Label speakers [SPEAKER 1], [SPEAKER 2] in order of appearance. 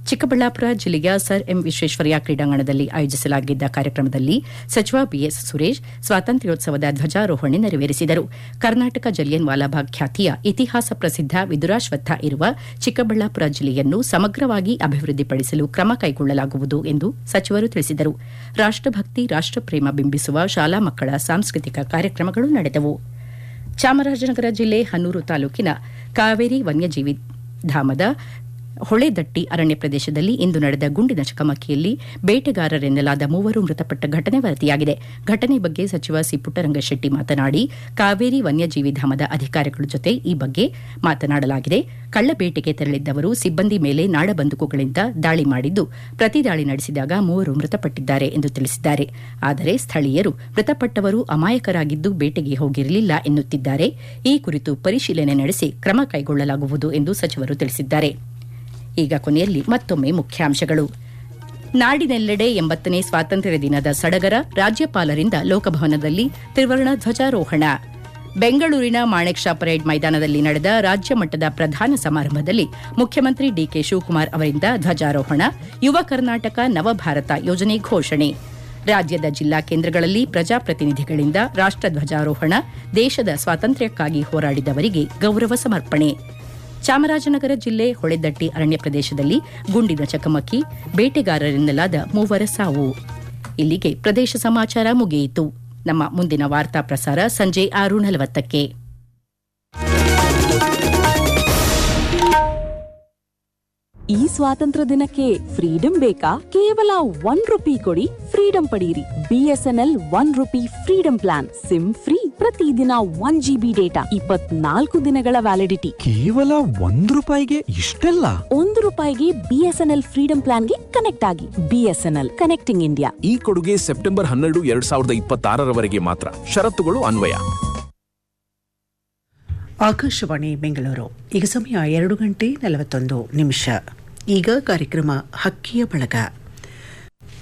[SPEAKER 1] ಚಿಕ್ಕಬಳ್ಳಾಪುರ ಜಿಲ್ಲೆಯ sir M Visvesvaraya ಕ್ರೀಡಾಂಗಣದಲ್ಲಿ ಆಯೋಜಿಸಲಾಗಿದ್ದ ಕಾರ್ಯಕ್ರಮದಲ್ಲಿ ಸಚಿವ ಬಿಎಸ್ ಸುರೇಶ್ ಸ್ವಾತಂತ್ರ್ಯೋತ್ಸವದ ಧ್ವಜಾರೋಹಣೆ ನೆರವೇರಿಸಿದರು ಕರ್ನಾಟಕ ಜಲಿಯನ್ ವಾಲಾಬಾಗ್ ಖ್ಯಾತಿಯ ಇತಿಹಾಸ ಪ್ರಸಿದ್ಧ ವಿದುರಾಶ್ವತ್ಥ ಇರುವ ಚಿಕ್ಕಬಳ್ಳಾಪುರ ಜಿಲ್ಲೆಯನ್ನು ಸಮಗ್ರವಾಗಿ ಅಭಿವೃದ್ಧಿಪಡಿಸಲು ಕ್ರಮ ಕೈಗೊಳ್ಳಲಾಗುವುದು ಎಂದು ಸಚಿವರು ತಿಳಿಸಿದರು ರಾಷ್ಟಭಕ್ತಿ ರಾಷ್ಟಪ್ರೇಮ ಬಿಂಬಿಸುವ ಶಾಲಾ ಮಕ್ಕಳ ಸಾಂಸ್ಕೃತಿಕ ಕಾರ್ಯಕ್ರಮಗಳು ನಡೆದವು ಚಾಮರಾಜನಗರ ಜಿಲ್ಲೆ ಹನ್ನೂರು ತಾಲೂಕಿನ ಕಾವೇರಿ ವನ್ಯಜೀವಿ ಧಾಮದ ಹೊಳೆದಟ್ಟಿ ಅರಣ್ಯ ಪ್ರದೇಶದಲ್ಲಿ ಇಂದು ನಡೆದ ಗುಂಡಿನ ಚಕಮಕಿಯಲ್ಲಿ ಬೇಟೆಗಾರರೆನ್ನಲಾದ ಮೂವರು ಮೃತಪಟ್ಟ ಘಟನೆ ವರದಿಯಾಗಿದೆ ಘಟನೆ ಬಗ್ಗೆ ಸಚಿವ ಸಿ ಪುಟ್ಟರಂಗಶೆಟ್ಟಿ ಮಾತನಾಡಿ ಕಾವೇರಿ ವನ್ಯಜೀವಿ ಧಾಮದ ಅಧಿಕಾರಿಗಳ ಜೊತೆ ಈ ಬಗ್ಗೆ ಮಾತನಾಡಲಾಗಿದೆ ಕಳ್ಳಬೇಟೆಗೆ ತೆರಳಿದ್ದವರು ಸಿಬ್ಬಂದಿ ಮೇಲೆ ನಾಡಬಂದೂಕುಗಳಿಂದ ದಾಳಿ ಮಾಡಿದ್ದು ಪ್ರತಿ ದಾಳಿ ನಡೆಸಿದಾಗ ಮೂವರು ಮೃತಪಟ್ಟಿದ್ದಾರೆ ಎಂದು ತಿಳಿಸಿದ್ದಾರೆ ಆದರೆ ಸ್ಥಳೀಯರು ಮೃತಪಟ್ಟವರು ಅಮಾಯಕರಾಗಿದ್ದು ಬೇಟೆಗೆ ಹೋಗಿರಲಿಲ್ಲ ಎನ್ನುತ್ತಿದ್ದಾರೆ ಈ ಕುರಿತು ಪರಿಶೀಲನೆ ನಡೆಸಿ ಕ್ರಮ ಕೈಗೊಳ್ಳಲಾಗುವುದು ಎಂದು ಸಚಿವರು ತಿಳಿಸಿದ್ದಾರೆ ಈಗ ಕೊನೆಯಲ್ಲಿ ಮತ್ತೊಮ್ಮೆ ಮುಖ್ಯಾಂಶಗಳು ನಾಡಿನೆಲ್ಲೆಡೆ ಎಂಬತ್ತನೇ ಸ್ವಾತಂತ್ರ್ಯ ದಿನದ ಸಡಗರ ರಾಜ್ಯಪಾಲರಿಂದ ಲೋಕಭವನದಲ್ಲಿ ತ್ರಿವರ್ಣ ಧ್ವಜಾರೋಹಣ ಬೆಂಗಳೂರಿನ ಮಾಣೆಕ್ ಶಾ ಪರೇಡ್ ಮೈದಾನದಲ್ಲಿ ನಡೆದ ರಾಜ್ಯ ಮಟ್ಟದ ಪ್ರಧಾನ ಸಮಾರಂಭದಲ್ಲಿ ಮುಖ್ಯಮಂತ್ರಿ ಡಿಕೆ ಶಿವಕುಮಾರ್ ಅವರಿಂದ ಧ್ವಜಾರೋಹಣ ಯುವ ಕರ್ನಾಟಕ ನವಭಾರತ ಯೋಜನೆ ಘೋಷಣೆ ರಾಜ್ಯದ ಜಿಲ್ಲಾ ಕೇಂದ್ರಗಳಲ್ಲಿ ಪ್ರಜಾಪ್ರತಿನಿಧಿಗಳಿಂದ ರಾಷ್ಟಧ್ವಜಾರೋಹಣ ದೇಶದ ಸ್ವಾತಂತ್ರ್ಯಕ್ಕಾಗಿ ಹೋರಾಡಿದವರಿಗೆ ಗೌರವ ಸಮರ್ಪಣೆ ಚಾಮರಾಜನಗರ ಜಿಲ್ಲೆ ಹೊಳೆದಟ್ಟಿ ಅರಣ್ಯ ಪ್ರದೇಶದಲ್ಲಿ ಗುಂಡಿನ ಚಕಮಕಿ ಬೇಟೆಗಾರರೆನ್ನಲಾದ ಮೂವರ ಸಾವು ಇಲ್ಲಿಗೆ ಪ್ರದೇಶ ಸಮಾಚಾರ ಮುಗಿಯಿತು ನಮ್ಮ ಮುಂದಿನ ವಾರ್ತಾ ಪ್ರಸಾರ ಸಂಜೆ ಆರು ನಲವತ್ತಕ್ಕೆ
[SPEAKER 2] ಈ ಸ್ವಾತಂತ್ರ್ಯ ದಿನಕ್ಕೆ ಫ್ರೀಡಂ ಬೇಕಾ ಕೇವಲ ಒನ್ ರುಪಿ ಕೊಡಿ ಫ್ರೀಡಂ ಪಡೆಯಿರಿ BSNL one rupee freedom plan SIM free ಪ್ರತಿದಿನ ಒನ್ ಜಿಬಿ ಡೇಟಾ ಇಪ್ಪತ್ನಾಲ್ಕು ದಿನಗಳ ವ್ಯಾಲಿಡಿಟಿ
[SPEAKER 3] ಕೇವಲ ಒಂದ್ ರೂಪಾಯಿಗೆ ಇಷ್ಟೆಲ್ಲ
[SPEAKER 2] ಒಂದು ರೂಪಾಯಿಗೆ ಬಿಎಸ್ಎನ್ಎಲ್ ಫ್ರೀಡಂ ಪ್ಲಾನ್ಗೆ ಕನೆಕ್ಟ್ ಆಗಿ ಬಿಎಸ್ಎನ್ಎಲ್ ಕನೆಕ್ಟಿಂಗ್ ಇಂಡಿಯಾ
[SPEAKER 4] ಈ ಕೊಡುಗೆ ಸೆಪ್ಟೆಂಬರ್ ಹನ್ನೆರಡು ಎರಡ್ ಸಾವಿರದ ಇಪ್ಪತ್ತಾರರವರೆಗೆ ಮಾತ್ರ ಷರತ್ತುಗಳು ಅನ್ವಯ
[SPEAKER 5] ಆಕಾಶವಾಣಿ ಬೆಂಗಳೂರು ಈಗ ಸಮಯ ಎರಡು ಗಂಟೆ ನಲವತ್ತೊಂದು ನಿಮಿಷ ಈಗ ಕಾರ್ಯಕ್ರಮ ಹಕ್ಕಿಯ ಬಳಗ